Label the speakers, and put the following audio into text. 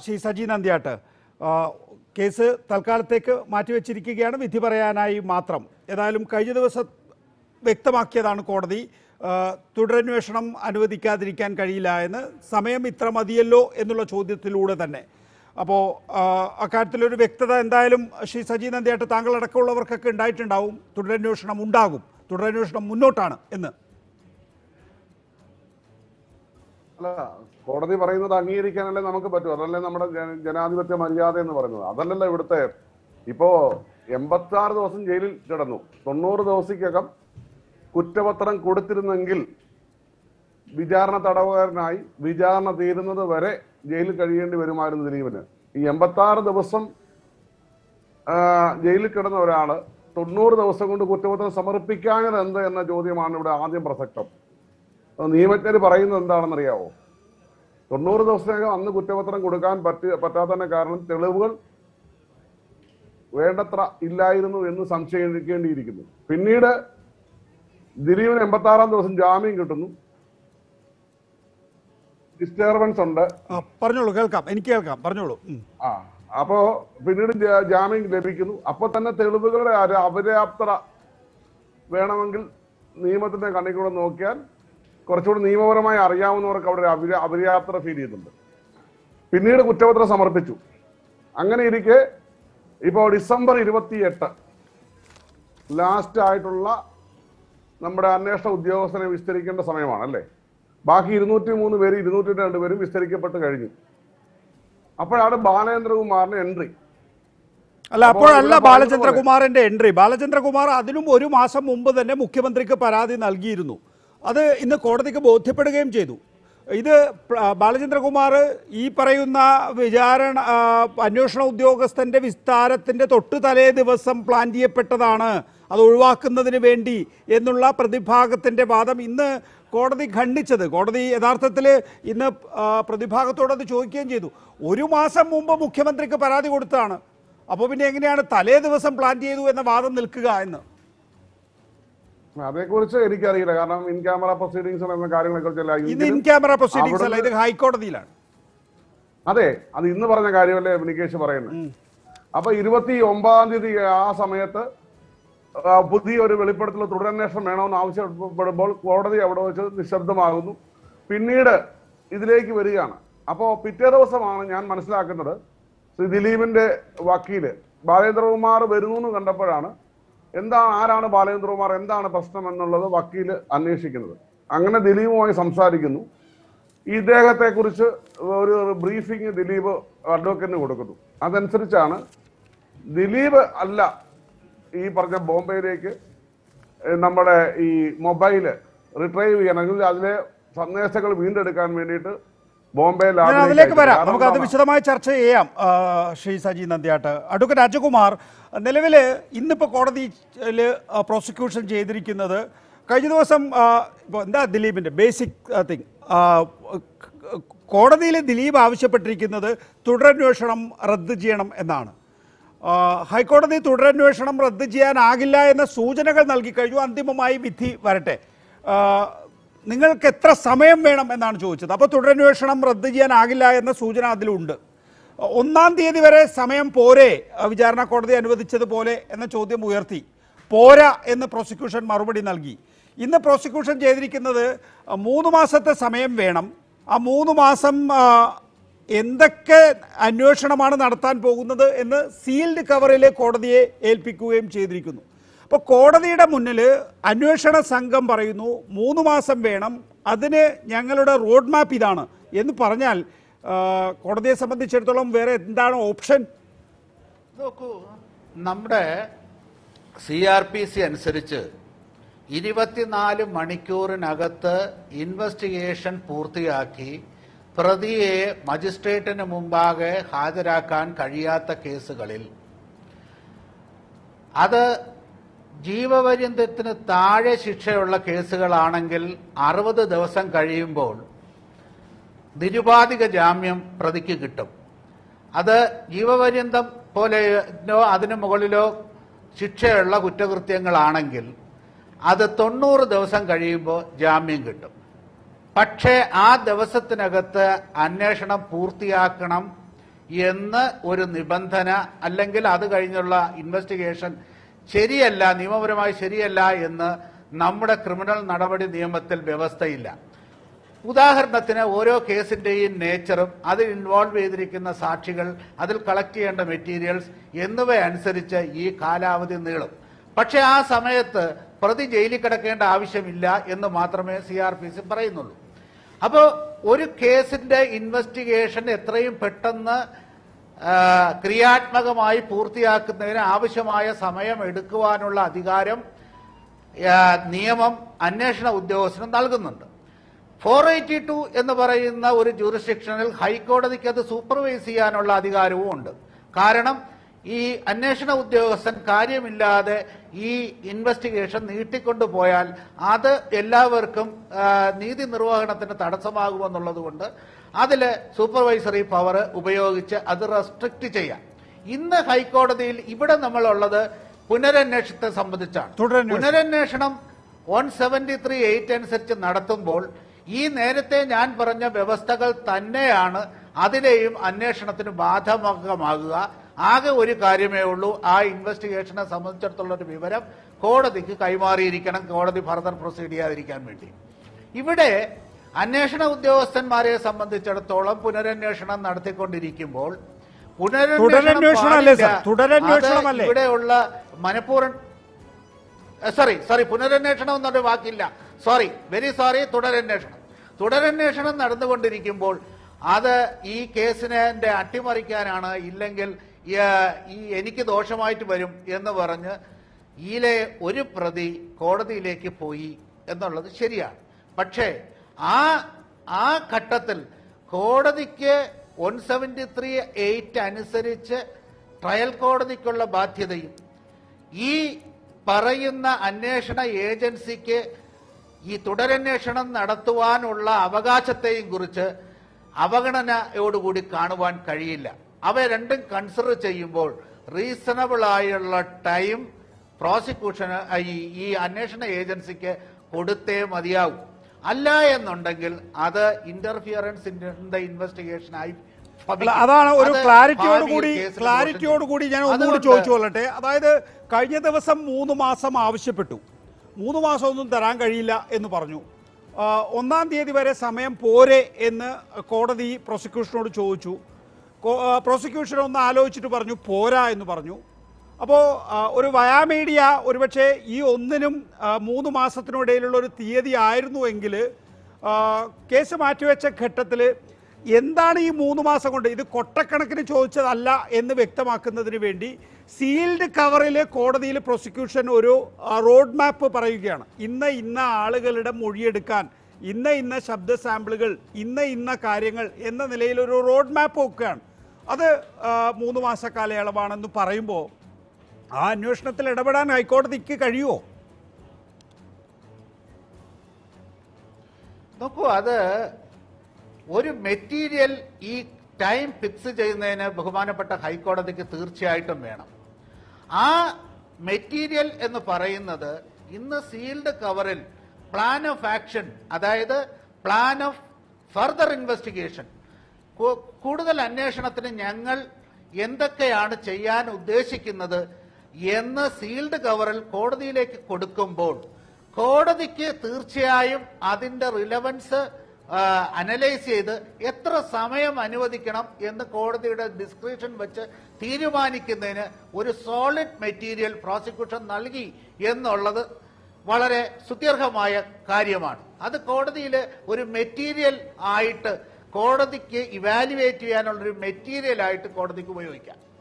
Speaker 1: ശ്രീ സജി നന്ദിയാട്ട് ആ, കേസ് തൽക്കാലത്തേക്ക് മാറ്റിവെച്ചിരിക്കുകയാണ് വിധി പറയാനായി മാത്രം ഏതായാലും കഴിഞ്ഞ ദിവസം വ്യക്തമാക്കിയതാണ് കോടതി ആ, തുടരന്വേഷണം അനുവദിക്കാതിരിക്കാൻ കഴിയില്ല എന്ന് സമയം ഇത്ര മതിയല്ലോ എന്നുള്ള ചോദ്യത്തിലൂടെ തന്നെ അപ്പോൾ അക്കാര്യത്തിലൊരു വ്യക്തത എന്തായാലും ശ്രീ സജി നന്ദിയാട്ട് താങ്കളടക്കമുള്ളവർക്കൊക്കെ ഉണ്ടായിട്ടുണ്ടാവും തുടരന്വേഷണം ഉണ്ടാകും തുടരന്വേഷണം മുന്നോട്ടാണ് എന്ന്
Speaker 2: അല്ല കോടതി പറയുന്നത് അംഗീകരിക്കാനല്ലേ നമുക്ക് പറ്റൂ അതല്ലേ നമ്മുടെ ജന- ജനാധിപത്യ മര്യാദ എന്ന് പറയുന്നത് അതല്ലല്ലോ ഇവിടുത്തെ ഇപ്പോ എൺപത്തി ആറ് ദിവസം ജയിലിൽ കിടന്നു തൊണ്ണൂറ് ദിവസത്തിക്കകം കുറ്റപത്രം കൊടുത്തിരുന്നെങ്കിൽ വിചാരണ തടവുകാരനായി വിചാരണ തീരുന്നത് വരെ ജയിലിൽ കഴിയേണ്ടി വരുമായിരുന്നു ദിലീപിന് ഈ എൺപത്തി ആറ് ദിവസം ആ, ജയിലിൽ കിടന്ന ഒരാള് തൊണ്ണൂറ് ദിവസം കൊണ്ട് കുറ്റപത്രം സമർപ്പിക്കാഞ്ഞത് എന്ത് എന്ന ചോദ്യമാണ് ഇവിടെ ആദ്യം പ്രസക്തം അത് നിയമജ്ഞർ പറയുന്നത് എന്താണെന്നറിയാവോ തൊണ്ണൂറ് ദിവസത്തിനകം അന്ന് കുറ്റപത്രം കൊടുക്കാൻ പറ്റി പറ്റാത്തതിന്റെ കാരണം തെളിവുകൾ വേണ്ടത്ര ഇല്ലായിരുന്നു എന്ന് സംശയിക്കേണ്ടിയിരിക്കുന്നു പിന്നീട് ദിലീപിന് എൺപത്തി ആറാം ദിവസം ജാമ്യം കിട്ടുന്നു ഡിസ്റ്റർബൻസ് ഉണ്ട്
Speaker 1: ആ, പറഞ്ഞോളൂ കേൾക്കാം എനിക്ക് കേൾക്കാം പറഞ്ഞോളൂ ഉം.
Speaker 2: ആ അപ്പോ പിന്നീട് ജാ- ജാമ്യം ലഭിക്കുന്നു അപ്പൊ തന്നെ തെളിവുകളുടെ ഒരു അപര്യാപ്തത വേണമെങ്കിൽ നിയമത്തിന്റെ കണ്ണിൽ കൂടെ നോക്കിയാൽ കുറച്ചുകൂടി നിയമപരമായി അറിയാവുന്നവർക്ക് അവിടെ ഒരു അപര്യ- അപര്യാപ്തത ഫീൽ ചെയ്യുന്നുണ്ട് പിന്നീട് കുറ്റപത്രം സമർപ്പിച്ചു അങ്ങനെ ഇരിക്കെ ഇപ്പോ ഡിസംബർ ഇരുപത്തിയെട്ട് ലാസ്റ്റ് ആയിട്ടുള്ള നമ്മുടെ അന്വേഷണ ഉദ്യോഗസ്ഥനെ വിസ്തരിക്കേണ്ട സമയമാണ് അല്ലേ ബാക്കി ഇരുന്നൂറ്റി മൂന്ന് പേര് ഇരുന്നൂറ്റി രണ്ട് പേരും വിസ്തരിക്കപ്പെട്ട് കഴിഞ്ഞു അപ്പോഴാണ് ബാലേന്ദ്രകുമാറിന് എൻട്രി
Speaker 1: അല്ല
Speaker 2: അപ്പോൾ
Speaker 1: അപ്പോഴല്ല
Speaker 2: ഇവിടെ
Speaker 1: ബാലചന്ദ്രകുമാറിന്റെ എൻട്രി ബാലചന്ദ്രകുമാർ അതിനും ഒരു മാസം മുമ്പ് തന്നെ മുഖ്യമന്ത്രിക്ക് പരാതി നൽകിയിരുന്നു അത് ഇന്ന് കോടതിക്ക് ബോധ്യപ്പെടുകയും ചെയ്തു ഇത് പ്ര- ബാലചന്ദ്രകുമാർ ഈ പറയുന്ന വിചാരണ ആ, അന്വേഷണ ഉദ്യോഗസ്ഥന്റെ വിസ്താരത്തിന്റെ തൊട്ടു തലേ ദിവസം പ്ലാൻ ചെയ്യപ്പെട്ടതാണ് അത് ഒഴിവാക്കുന്നതിന് വേണ്ടി എന്നുള്ള പ്രതിഭാഗത്തിന്റെ വാദം ഇന്ന് കോടതി ഖണ്ഡിച്ചത് കോടതി യഥാർത്ഥത്തിൽ ഇന്ന് ആ, പ്രതിഭാഗത്തോട് അത് ചോദിക്കുകയും ചെയ്തു ഒരു മാസം മുമ്പ് മുഖ്യമന്ത്രിക്ക് പരാതി കൊടുത്തതാണ് അപ്പോൾ പിന്നെ എങ്ങനെയാണ് തലേ ദിവസം പ്ലാൻ ചെയ്തു എന്ന വാദം നിൽക്കുക എന്ന്
Speaker 2: അതേക്കുറിച്ച് എനിക്കറിയില്ല കാരണം ഇൻ ക്യാമറ പ്രൊസീഡിങ്സ് എന്ന കാര്യങ്ങളെ കുറിച്ചല്ല
Speaker 1: ഇന്ന് ഇൻ ക്യാമറ പ്രൊസീഡിങ്സ് അല്ല ഇത് ഹൈക്കോടതിയിലാണ്
Speaker 2: അതെ അത് ഇന്ന് പറഞ്ഞ കാര്യമല്ലേ നികേഷ് പറയുന്നത് അപ്പൊ ഇരുപത്തി ഒമ്പതാം തീയതി ആ സമയത്ത് ആ, പുതിയ ഒരു വെളിപ്പെടുത്തൽ തുടരന്വേഷണം വേണമെന്ന് ആവശ്യപ്പെടുമ്പോൾ കോടതി അവിടെ വെച്ച് നിശബ്ദമാകുന്നു പിന്നീട് ഇതിലേക്ക് വരികയാണ് അപ്പോ പിറ്റേ ദിവസമാണ് ഞാൻ മനസ്സിലാക്കുന്നത് ശ്രീ ദിലീപിന്റെ വക്കീല് ബാലേന്ദ്രകുമാർ വരുന്നു എന്ന് കണ്ടപ്പോഴാണ് എന്താണ് ആരാണ് ബാലേന്ദ്രകുമാർ എന്താണ് പ്രശ്നം എന്നുള്ളത് വക്കീല് അന്വേഷിക്കുന്നത് അങ്ങനെ ദിലീപുമായി സംസാരിക്കുന്നു ഇദ്ദേഹത്തെ കുറിച്ച് ഒരു ബ്രീഫിംഗ് ദിലീപ് അഡ്വക്കേറ്റിന് കൊടുക്കുന്നു അതനുസരിച്ചാണ് ദിലീപ് അല്ല ഈ പറഞ്ഞ ബോംബെയിലേക്ക് ഏഹ് നമ്മുടെ ഈ മൊബൈല് റിട്രൈവ് ചെയ്യണമെങ്കിൽ അതിലെ സന്ദേശങ്ങൾ വീണ്ടെടുക്കാൻ വേണ്ടിയിട്ട് ബോംബെയിൽ
Speaker 1: ഞാൻ
Speaker 2: ആഗ്രഹിച്ചു.
Speaker 1: അതിലേക്ക് വരാം
Speaker 2: കാരണം
Speaker 1: നമുക്ക് അത്
Speaker 2: എന്താണ്?
Speaker 1: വിശദമായി ചർച്ച ചെയ്യാം ആ, ശ്രീ സജി നന്ദിയാട്ട് അഡ്വക്കേറ്റ് രാജകുമാർ നിലവിൽ ഇന്നിപ്പോൾ കോടതിയിൽ പ്രോസിക്യൂഷൻ ചെയ്തിരിക്കുന്നത് കഴിഞ്ഞ ദിവസം ആ, ഇപ്പോൾ എന്താ ദിലീപിൻ്റെ ബേസിക് തിങ് കോടതിയിൽ ദിലീപ് ആവശ്യപ്പെട്ടിരിക്കുന്നത് തുടരന്വേഷണം റദ്ദ് ചെയ്യണം എന്നാണ് ആ, ഹൈക്കോടതി തുടരന്വേഷണം റദ്ദ് ചെയ്യാനാകില്ല എന്ന സൂചനകൾ നൽകി കഴിഞ്ഞു അന്തിമമായി വിധി വരട്ടെ ആ, നിങ്ങൾക്ക് എത്ര സമയം വേണം എന്നാണ് ചോദിച്ചത് അപ്പോൾ തുടരന്വേഷണം റദ്ദ് ചെയ്യാനാകില്ല എന്ന സൂചന അതിലുണ്ട് ഒന്നാം തീയതി വരെ സമയം പോരെ ആ, വിചാരണ കോടതി അനുവദിച്ചതുപോലെ എന്ന ചോദ്യം ഉയർത്തി പോരാ എന്ന് പ്രോസിക്യൂഷൻ മറുപടി നൽകി ഇന്ന് പ്രോസിക്യൂഷൻ ചെയ്തിരിക്കുന്നത് ആ, മൂന്ന് മാസത്തെ സമയം വേണം ആ മൂന്ന് മാസം ആ, എന്തൊക്കെ അന്വേഷണമാണ് നടത്താൻ പോകുന്നത് എന്ന് സീൽഡ് കവറിൽ കോടതിയെ ഏൽപ്പിക്കുകയും ചെയ്തിരിക്കുന്നു അപ്പോൾ കോടതിയുടെ മുന്നിൽ അന്വേഷണ സംഘം പറയുന്നു മൂന്ന് മാസം വേണം അതിന് ഞങ്ങളുടെ റോഡ് മാപ്പ് ഇതാണ് എന്ന് പറഞ്ഞാൽ ആ, കോടതിയെ സംബന്ധിച്ചിടത്തോളം വേറെ എന്താണ് ഓപ്ഷൻ
Speaker 3: നോക്കൂ നമ്മുടെ സി ആർ പി സി അനുസരിച്ച് ഇരുപത്തിനാല് മണിക്കൂറിനകത്ത് ഇൻവെസ്റ്റിഗേഷൻ പൂർത്തിയാക്കി പ്രതിയെ മജിസ്ട്രേറ്റിന് മുമ്പാകെ ഹാജരാക്കാൻ കഴിയാത്ത കേസുകളിൽ അത് ജീവപര്യന്തത്തിന് താഴെ ശിക്ഷയുള്ള കേസുകളാണെങ്കിൽ അറുപത് ദിവസം കഴിയുമ്പോൾ നിരുപാധിക ജാമ്യം പ്രതിക്ക് കിട്ടും അത് ജീവപര്യന്തം പോലെയോ അതിനു മുകളിലോ ശിക്ഷയുള്ള കുറ്റകൃത്യങ്ങളാണെങ്കിൽ അത് തൊണ്ണൂറ് ദിവസം കഴിയുമ്പോൾ ജാമ്യം കിട്ടും പക്ഷേ ആ ദിവസത്തിനകത്ത് അന്വേഷണം പൂർത്തിയാക്കണം എന്ന് ഒരു നിബന്ധന അല്ലെങ്കിൽ അത് കഴിഞ്ഞുള്ള ഇൻവെസ്റ്റിഗേഷൻ ശരിയല്ല നിയമപരമായി ശരിയല്ല എന്ന് നമ്മുടെ ക്രിമിനൽ നടപടി നിയമത്തിൽ വ്യവസ്ഥയില്ല ഉദാഹരണത്തിന് ഓരോ കേസിന്റെയും നേച്ചറും അതിൽ ഇൻവോൾവ് ചെയ്തിരിക്കുന്ന സാക്ഷികൾ അതിൽ കളക്ട് ചെയ്യേണ്ട മെറ്റീരിയൽസ് എന്നിവ അനുസരിച്ച് ഈ കാലാവധി നീളും പക്ഷെ ആ സമയത്ത് പ്രതി ജയിലിൽ കിടക്കേണ്ട ആവശ്യമില്ല എന്ന് മാത്രമേ സി ആർ പി സി പറയുന്നുള്ളൂ അപ്പോൾ ഒരു കേസിന്റെ ഇൻവെസ്റ്റിഗേഷൻ എത്രയും പെട്ടെന്ന് ആ, ക്രിയാത്മകമായി പൂർത്തിയാക്കുന്നതിന് ആവശ്യമായ സമയം എടുക്കുവാനുള്ള അധികാരം ആ, നിയമം അന്വേഷണ ഉദ്യോഗസ്ഥന് നൽകുന്നുണ്ട് ഫോർ എയ്റ്റി ടു എന്ന് പറയുന്ന ഒരു ജൂറിസ്ഡിക്ഷനിൽ ഹൈക്കോടതിക്ക് അത് സൂപ്പർവൈസ് ചെയ്യാനുള്ള അധികാരവും ഉണ്ട് കാരണം ഈ അന്വേഷണ ഉദ്യോഗസ്ഥൻ കാര്യമില്ലാതെ ഈ ഇൻവെസ്റ്റിഗേഷൻ നീട്ടിക്കൊണ്ടുപോയാൽ അത് എല്ലാവർക്കും ആ, നീതി നിർവഹണത്തിന് തടസ്സമാകുമെന്നുള്ളത് കൊണ്ട് അതിൽ സൂപ്പർവൈസറി പവർ ഉപയോഗിച്ച് അത് റെസ്ട്രിക്റ്റ് ചെയ്യാം ഇന്ന് ഹൈക്കോടതിയിൽ ഇവിടെ നമ്മളുള്ളത് പുനരന്വേഷണത്തെ സംബന്ധിച്ചാണ്
Speaker 1: തുടരന്വേഷണം.
Speaker 3: പുനരന്വേഷണം വൺ സെവന്റി ത്രീ എയ്റ്റ് അനുസരിച്ച് നടത്തുമ്പോൾ ഈ നേരത്തെ ഞാൻ പറഞ്ഞ വ്യവസ്ഥകൾ തന്നെയാണ് അതിലെയും അന്വേഷണത്തിന് ബാധകമാകുക ആകെ ഒരു കാര്യമേ ഉള്ളൂ ആ ഇൻവെസ്റ്റിഗേഷനെ സംബന്ധിച്ചിടത്തോളം ഒരു വിവരം കോടതിക്ക് കൈമാറിയിരിക്കണം കോടതി ഫർദർ പ്രൊസീഡ് ചെയ്യാതിരിക്കാൻ വേണ്ടി ഇവിടെ അന്വേഷണ ഉദ്യോഗസ്ഥന്മാരെ സംബന്ധിച്ചിടത്തോളം പുനരന്വേഷണം നടത്തിക്കൊണ്ടിരിക്കുമ്പോൾ
Speaker 1: തുടരന്വേഷണമല്ലേ സർ?
Speaker 3: പാടില്ല.
Speaker 1: തുടരന്വേഷണമല്ലേ?
Speaker 3: അത് ഇവിടെയുള്ള മനഃപൂർവ്വം സോറി സോറി പുനരന്വേഷണം എന്നൊരു വാക്കില്ല സോറി വെരി സോറി തുടരന്വേഷണം തുടരന്വേഷണം നടന്നുകൊണ്ടിരിക്കുമ്പോൾ അത് ഈ കേസിനെ അട്ടിമറിക്കാനാണ് ഇല്ലെങ്കിൽ ഈ, ഈ എനിക്ക് ദോഷമായിട്ട് വരും എന്ന് പറഞ്ഞ് ഈലെ ഒരു പ്രതി കോടതിയിലേക്ക് പോയി എന്നുള്ളത് ശരിയാണ് പക്ഷേ ആ ആ ഘട്ടത്തിൽ കോടതിക്ക് വൺ സെവൻറ്റി ത്രീ എയ്റ്റ് അനുസരിച്ച് ട്രയൽ കോടതിക്കുള്ള ബാധ്യതയും ഈ പറയുന്ന അന്വേഷണ ഏജൻസിക്ക് ഈ തുടരന്വേഷണം നടത്തുവാനുള്ള അവകാശത്തെയും കുറിച്ച് അവഗണനയോടുകൂടി കാണുവാൻ കഴിയില്ല അവ രണ്ടും കൺസിഡർ ചെയ്യുമ്പോൾ റീസണബിൾ ആയുള്ള ടൈം പ്രോസിക്യൂഷന് ഈ ഈ അന്വേഷണ ഏജൻസിക്ക് കൊടുത്തേ മതിയാവും അല്ല എന്നുണ്ടെങ്കിൽ അത് ഇന്റർഫിയറൻസ് ഇൻ ദ ഇൻവെസ്റ്റിഗേഷൻ ആയി
Speaker 1: അല്ല, അതാണ് ഒരു
Speaker 3: അത്
Speaker 1: ക്ലാരിറ്റിയോട്
Speaker 3: ഭാവിയിൽ
Speaker 1: കൂടി
Speaker 3: കേസിൽ
Speaker 1: ക്ലാരിറ്റിയോട് കൂടി ഞാൻ ഒന്നുകൂടി
Speaker 3: അതുകൊണ്ട്
Speaker 1: ചോദിച്ചു കൊള്ളട്ടെ അതായത് കഴിഞ്ഞ ദിവസം മൂന്ന് മാസം ആവശ്യപ്പെട്ടു മൂന്ന് മാസം ഒന്നും തരാൻ കഴിയില്ല എന്ന് പറഞ്ഞു ആ, ഒന്നാം തീയതി വരെ സമയം പോരെ എന്ന് കോടതി പ്രോസിക്യൂഷനോട് ചോദിച്ചു കോ- ആ, പ്രോസിക്യൂഷൻ ഒന്ന് ആലോചിച്ചിട്ട് പറഞ്ഞു പോരാ എന്ന് പറഞ്ഞു അപ്പോൾ ഒരു വയാമീഡിയ ഒരുപക്ഷെ ഈ ഒന്നിനും ആ, മൂന്ന് മാസത്തിനിടയിലുള്ള ഒരു തീയതി ആയിരുന്നുവെങ്കിൽ ആ, കേസ് മാറ്റിവെച്ച ഘട്ടത്തിൽ എന്താണ് ഈ മൂന്ന് മാസം കൊണ്ട് ഇത് കൊട്ടക്കണക്കിന് ചോദിച്ചതല്ല എന്ന് വ്യക്തമാക്കുന്നതിന് വേണ്ടി സീൽഡ് കവറിൽ കോടതിയിൽ പ്രോസിക്യൂഷൻ ഒരു റോഡ് മാപ്പ് പറയുകയാണ് ഇന്ന ഇന്ന ആളുകളുടെ മൊഴിയെടുക്കാൻ ഇന്ന ഇന്ന ശബ്ദ സാമ്പിളുകൾ ഇന്ന ഇന്ന കാര്യങ്ങൾ എന്ന നിലയിൽ ഒരു റോഡ് മാപ്പ് വെക്കുകയാണ് അത് ആ, മൂന്ന് മാസ കാലയളവാണെന്ന് പറയുമ്പോൾ ആ അന്വേഷണത്തിൽ ഇടപെടാൻ ഹൈക്കോടതിക്ക് കഴിയുമോ
Speaker 3: നോക്കൂ അത് ഒരു മെറ്റീരിയൽ ഈ ടൈം ഫിക്സ് ചെയ്യുന്നതിന് ബഹുമാനപ്പെട്ട ഹൈക്കോടതിക്ക് തീർച്ചയായിട്ടും വേണം ആ മെറ്റീരിയൽ എന്ന് പറയുന്നത് ഇന്ന് സീൽഡ് കവറിൽ പ്ലാൻ ഓഫ് ആക്ഷൻ അതായത് പ്ലാൻ ഓഫ് ഫർദർ ഇൻവെസ്റ്റിഗേഷൻ കൂടുതൽ അന്വേഷണത്തിന് ഞങ്ങൾ എന്തൊക്കെയാണ് ചെയ്യാൻ ഉദ്ദേശിക്കുന്നത് എന്ന് സീൽഡ് കവറിൽ കോടതിയിലേക്ക് കൊടുക്കുമ്പോൾ കോടതിക്ക് തീർച്ചയായും അതിന്റെ റിലവൻസ് അനലൈസ് ചെയ്ത് എത്ര സമയം അനുവദിക്കണം എന്ന് കോടതിയുടെ ഡിസ്ക്രിപ്ഷൻ വെച്ച് തീരുമാനിക്കുന്നതിന് ഒരു സോളിഡ് മെറ്റീരിയൽ പ്രോസിക്യൂഷൻ നൽകി എന്നുള്ളത് വളരെ സുദീർഘമായ കാര്യമാണ് അത് കോടതിയിൽ ഒരു മെറ്റീരിയൽ ആയിട്ട് കോടതിക്ക് ഇവാലുവേറ്റ് ചെയ്യാനുള്ള ഒരു മെറ്റീരിയൽ ആയിട്ട് കോടതിക്ക് ഉപയോഗിക്കാം